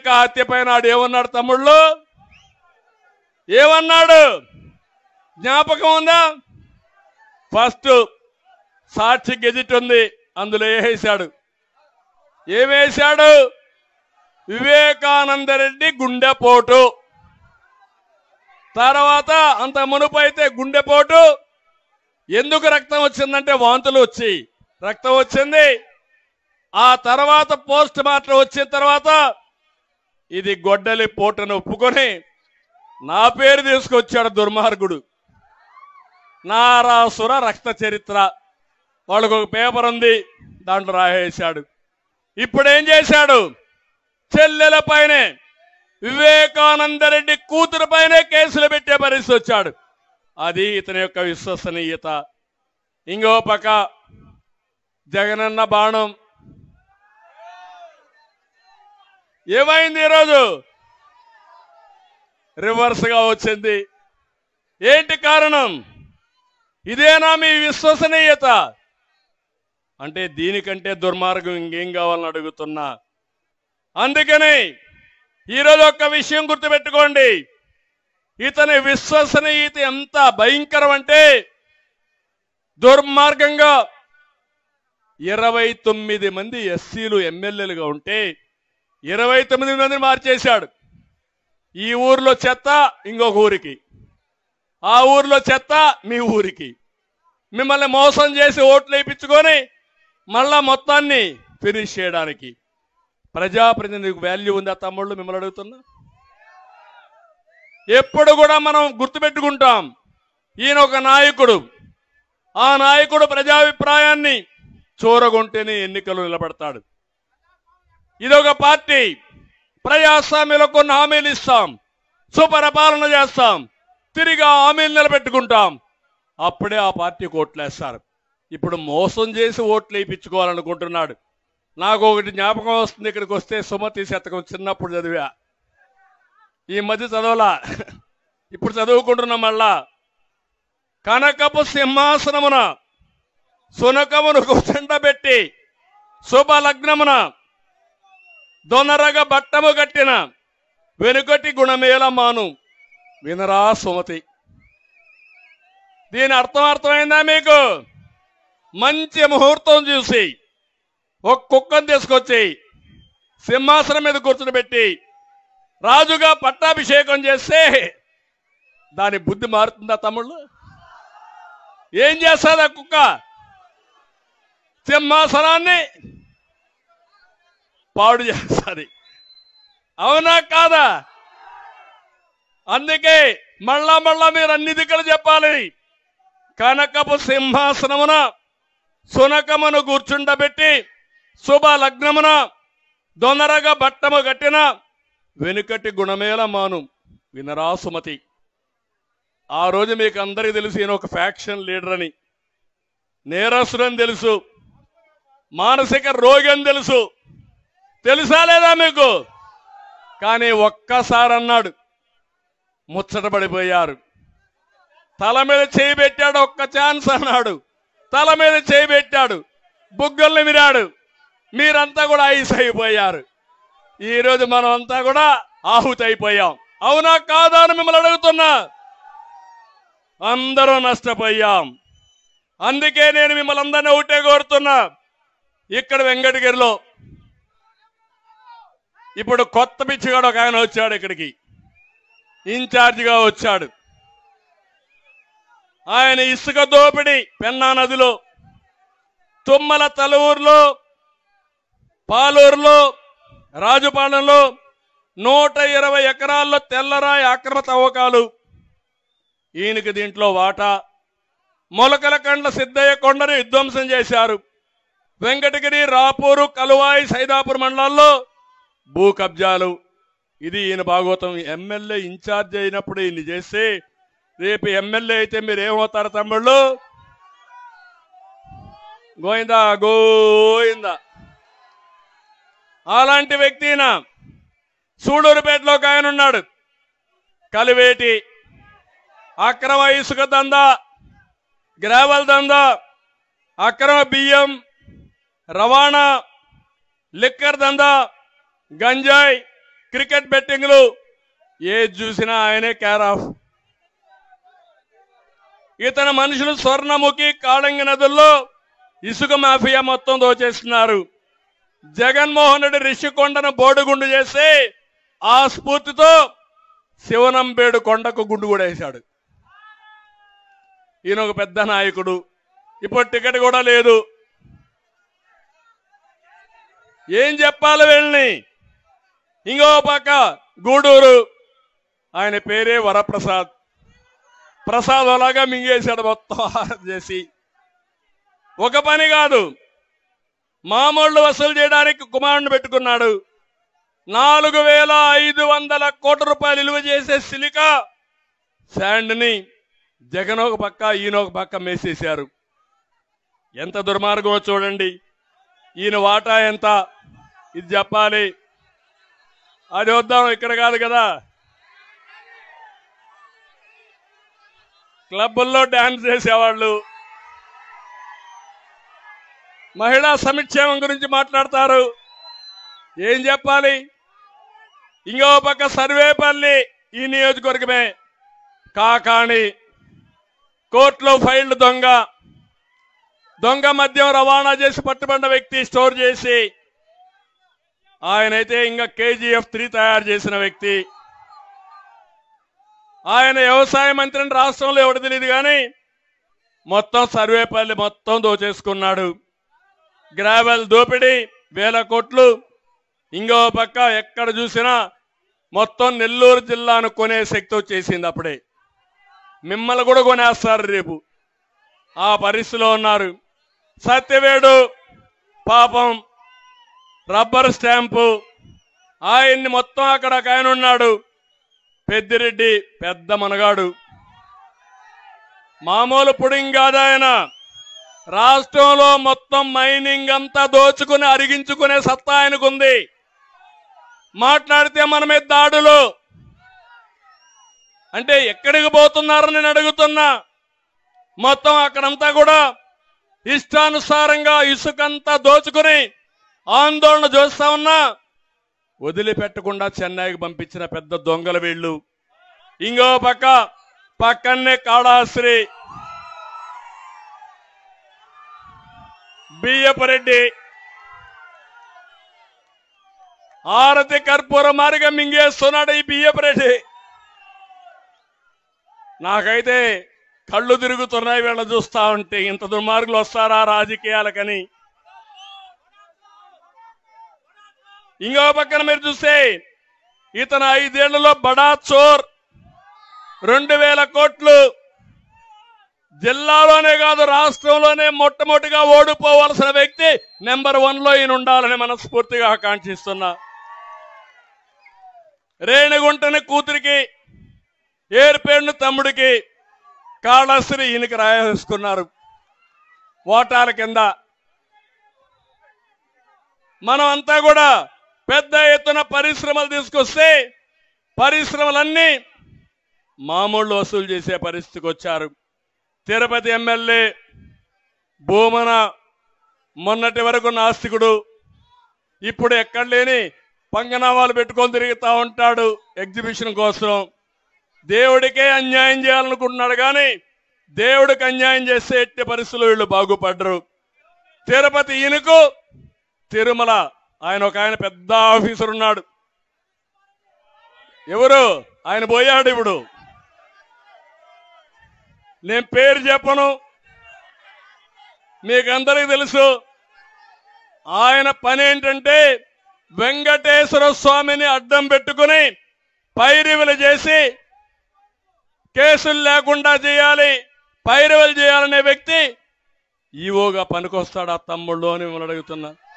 హత్య పైన ఆడు ఏమన్నాడు తమ్ముళ్ళు ఏమన్నాడు జ్ఞాపకం ఉందా ఫస్ట్ సాక్షి గెజిట్ ఉంది అందులో వేసాడు ఏమేశాడు వివేకానందరెడ్డి గుండెపోటు తర్వాత అంత మునుపు అయితే గుండెపోటు ఎందుకు రక్తం వచ్చిందంటే వాంతులు వచ్చి రక్తం వచ్చింది ఆ తర్వాత పోస్ట్ మార్టం వచ్చిన తర్వాత ఇది గొడ్డలి పోటును ఒప్పుకొని నా పేరు తీసుకొచ్చాడు దుర్మార్గుడు నారాసుర రక్త చరిత్ర వాళ్ళకు ఒక పేపర్ ఉంది దాంట్లో రాసేశాడు ఇప్పుడు ఏం చేశాడు చెల్లెల పైనే వివేకానందరెడ్డి కూతురు పైనే కేసులు పెట్టే పరిస్థితి వచ్చాడు అది ఇతని యొక్క విశ్వసనీయత ఇంకో పక్క జగనన్న బాణం ఏమైంది ఈరోజు రివర్స్ గా వచ్చింది ఏంటి కారణం ఇదేనా మీ విశ్వసనీయత అంటే దీనికంటే దుర్మార్గం ఇంకేం కావాలని అడుగుతున్నా అందుకని ఈరోజు ఒక్క విషయం గుర్తుపెట్టుకోండి ఇతని విశ్వసనీయత ఎంత భయంకరం అంటే దుర్మార్గంగా ఇరవై తొమ్మిది మంది ఎస్సీలు ఎమ్మెల్యేలుగా ఉంటే ఇరవై తొమ్మిది మందిని మార్చేశాడు ఈ ఊర్లో చెత్త ఇంకొక ఊరికి ఆ ఊర్లో చెత్త మీ ఊరికి మిమ్మల్ని మోసం చేసి ఓట్లు వేయించుకొని మళ్ళా మొత్తాన్ని ఫినిష్ చేయడానికి ప్రజాప్రతినిధికి వాల్యూ ఉందా తమ్ముళ్ళు మిమ్మల్ని అడుగుతున్నా ఎప్పుడు కూడా మనం గుర్తుపెట్టుకుంటాం ఈయన ఒక నాయకుడు ఆ నాయకుడు ప్రజాభిప్రాయాన్ని చూరగొంటేనే ఎన్నికలు నిలబడతాడు ఇదొక పార్టీ ప్రజాస్వామ్యంలో కొన్ని హామీలు ఇస్తాం సుపరిపాలన చేస్తాం తిరిగి ఆ హామీలు నిలబెట్టుకుంటాం అప్పుడే ఆ పార్టీకి ఓట్లేస్తారు ఇప్పుడు మోసం చేసి ఓట్లు వేయించుకోవాలనుకుంటున్నాడు నాకు ఒకటి జ్ఞాపకం వస్తుంది ఇక్కడికి వస్తే సుమతి శతకం చిన్నప్పుడు చదివా ఈ మధ్య చదవలా ఇప్పుడు చదువుకుంటున్నాం మళ్ళా కనకపు సింహాసనమున సునకమును కూర్చుండబెట్టి శుభ లగ్నమున దొనరగ బట్టము కట్టిన వెనుకటి గుణమేల మాను వినరా సుమతి దీని అర్థం అర్థమైందా మీకు మంచి ముహూర్తం చూసి ఒక కుక్కను తీసుకొచ్చి సింహాసనం మీద కూర్చుని రాజుగా పట్టాభిషేకం చేస్తే దాని బుద్ధి మారుతుందా తమ్ముళ్ళు ఏం చేస్తుంది ఆ కుక్క సింహాసనాన్ని పాడు చేస్తుంది అవునా కాదా అందుకే మళ్ళా మళ్ళా మీరు అన్ని దిక్కులు చెప్పాలి కనకపు సింహాసనమున సునకమును కూర్చుండబెట్టి శుభ లగ్నమున దొనరగా బట్టము కట్టిన వెనుకటి గుణమేల మాను వినరా సుమతి ఆ రోజు మీకు అందరికీ తెలుసు ఈయన ఒక ఫ్యాక్షన్ లీడర్ అని నేరస్తుడని తెలుసు మానసిక రోగి అని తెలుసు తెలుసా లేదా మీకు కానీ ఒక్కసారి అన్నాడు ముచ్చటపడిపోయారు తల మీద చేయి పెట్టాడు ఒక్క ఛాన్స్ అన్నాడు తల మీద చేయి పెట్టాడు బుగ్గల్ని మిరాడు మీరంతా కూడా ఐస్ అయిపోయారు ఈ రోజు మనం అంతా కూడా ఆహుతి అయిపోయాం అవునా కాదా అని మిమ్మల్ని అడుగుతున్నా అందరూ నష్టపోయాం అందుకే నేను మిమ్మల్ని అందరినీ ఒకటే కోరుతున్నా ఇక్కడ వెంకటగిరిలో ఇప్పుడు కొత్త పిచ్చిగాడు ఒక ఆయన వచ్చాడు ఇక్కడికి ఇన్ఛార్జిగా వచ్చాడు ఆయన ఇసుక దోపిడి పెన్నా నదిలో తుమ్మల తలూరులో పాలూరులో రాజుపాలెంలో నూట ఇరవై ఎకరాల్లో తెల్లరాయి అక్రమ తవ్వకాలు ఈయనకి దీంట్లో వాటా మొలకల కండ్ల సిద్ధయ్య కొండను విధ్వంసం చేశారు వెంకటగిరి రాపూరు కలువాయి సైదాపూర్ మండలాల్లో భూ కబ్జాలు ఇది ఈయన భాగవతం ఎమ్మెల్యే ఇన్ఛార్జ్ అయినప్పుడు ఈయన చేస్తే రేపు ఎమ్మెల్యే అయితే మీరు ఏమవుతారు తమ్ముళ్ళు గోయిందా గోయిందా అలాంటి వ్యక్తి ఈయన సూడూరుపేటలో ఒక ఆయన ఉన్నాడు కలివేటి అక్రమ ఇసుక దందా గ్రావెల్ దందా అక్రమ బియ్యం రవాణా లిక్కర్ దందా గంజాయి క్రికెట్ బెట్టింగ్లు ఏది చూసినా ఆయనే కేర్ ఆఫ్ ఇతని మనుషులు స్వర్ణముఖి కాళంగి నదుల్లో ఇసుక మాఫియా మొత్తం దోచేస్తున్నారు జగన్మోహన్ రెడ్డి రిషికొండను బోడుగుండు చేసి ఆ స్ఫూర్తితో శివనంబేడు కొండకు గుండు కూడా వేశాడు ఈయన ఒక పెద్ద నాయకుడు ఇప్పుడు టికెట్ కూడా లేదు ఏం చెప్పాలి వీళ్ళని ఇంకో పక్క గూడూరు ఆయన పేరే వరప్రసాద్ ప్రసాద్ అలాగా మింగేశాడు మొత్తం ఆహారం చేసి ఒక పని కాదు మామూళ్ళు వసూలు చేయడానికి కుమారుని పెట్టుకున్నాడు నాలుగు వేల ఐదు వందల కోట్ల రూపాయలు విలువ చేసే సిలికా శాండ్ని జగన్ ఒక పక్క ఈయన ఒక పక్క మేసేశారు ఎంత దుర్మార్గమో చూడండి ఈయన వాటా ఎంత ఇది చెప్పాలి అది వద్దాం ఇక్కడ కాదు కదా క్లబ్బుల్లో డాన్స్ చేసేవాళ్ళు మహిళా సంక్షేమం గురించి మాట్లాడతారు ఏం చెప్పాలి ఇంకో పక్క సర్వేపల్లి ఈ నియోజకవర్గమే కాకాణి కోర్టులో ఫైళ్లు దొంగ దొంగ మద్యం రవాణా చేసి పట్టుబడిన వ్యక్తి స్టోర్ చేసి ఆయనైతే ఇంకా కేజీఎఫ్ త్రీ తయారు చేసిన వ్యక్తి ఆయన వ్యవసాయ మంత్రిని రాష్ట్రంలో ఎవడు తెలియదు కానీ మొత్తం సర్వేపల్లి మొత్తం దోచేసుకున్నాడు గ్రావెల్ దోపిడీ వేల కోట్లు ఇంకో పక్క ఎక్కడ చూసినా మొత్తం నెల్లూరు జిల్లాను కొనే శక్తి వచ్చేసింది అప్పుడే మిమ్మల్ని కూడా కొనేస్తారు రేపు ఆ పరిస్థితిలో ఉన్నారు సత్యవేడు పాపం రబ్బర్ స్టాంపు ఆయన్ని మొత్తం అక్కడ ఒక ఆయన ఉన్నాడు పెద్దిరెడ్డి పెద్ద మనగాడు మామూలు పుడింగ్ కాదు ఆయన రాష్ట్రంలో మొత్తం మైనింగ్ అంతా దోచుకుని అరిగించుకునే సత్తా ఆయనకుంది మాట్లాడితే మన మీద దాడులు అంటే ఎక్కడికి పోతున్నారని నేను అడుగుతున్నా మొత్తం అక్కడంతా కూడా ఇష్టానుసారంగా ఇసుకంతా దోచుకుని ఆందోళన చేస్తా ఉన్నా వదిలిపెట్టకుండా చెన్నైకి పంపించిన పెద్ద దొంగల వీళ్ళు ఇంకో పక్క పక్కనే కాళాశ్రీ బియ్యపరెడ్డి ఆరతి కర్పూర మార్గ మింగేస్తున్నాడు ఈ బియ్యపరెడ్డి నాకైతే కళ్ళు తిరుగుతున్నాయి వీళ్ళ చూస్తా ఉంటే ఇంత దుర్మార్గులు వస్తారా రాజకీయాలకని ఇంకో పక్కన మీరు చూస్తే ఇతను ఐదేళ్లలో బడా చోర్ రెండు వేల కోట్లు జిల్లాలోనే కాదు రాష్ట్రంలోనే మొట్టమొదటిగా ఓడిపోవలసిన వ్యక్తి నెంబర్ వన్ లో ఈయన ఉండాలని మనస్ఫూర్తిగా ఆకాంక్షిస్తున్నా రేణిగుంటని కూతురికి ఏర్పేడిన తమ్ముడికి కాళశ్రీ ఈయనకి రాయేసుకున్నారు ఓటాల కింద మనం అంతా కూడా పెద్ద ఎత్తున పరిశ్రమలు తీసుకొస్తే పరిశ్రమలన్నీ మామూలు వసూలు చేసే పరిస్థితికి వచ్చారు తిరుపతి ఎమ్మెల్యే భూమన మొన్నటి వరకు నాస్తికుడు ఇప్పుడు ఎక్కడ లేని పంగనామాలు పెట్టుకొని తిరుగుతూ ఉంటాడు ఎగ్జిబిషన్ కోసం దేవుడికే అన్యాయం చేయాలనుకుంటున్నాడు కానీ దేవుడికి అన్యాయం చేస్తే ఎట్టి పరిస్థితులు వీళ్ళు బాగుపడ్డరు తిరుపతి ఈయనకు తిరుమల ఆయన ఒక ఆయన పెద్ద ఆఫీసర్ ఉన్నాడు ఎవరు ఆయన పోయాడు ఇప్పుడు నేను పేరు చెప్పను మీకందరికీ తెలుసు ఆయన పని ఏంటంటే వెంకటేశ్వర స్వామిని అడ్డం పెట్టుకుని పైరివలు చేసి కేసులు లేకుండా చేయాలి పైరవలు చేయాలనే వ్యక్తి ఈవోగా పనికొస్తాడు ఆ తమ్ముళ్ళు అని మిమ్మల్ని అడుగుతున్నా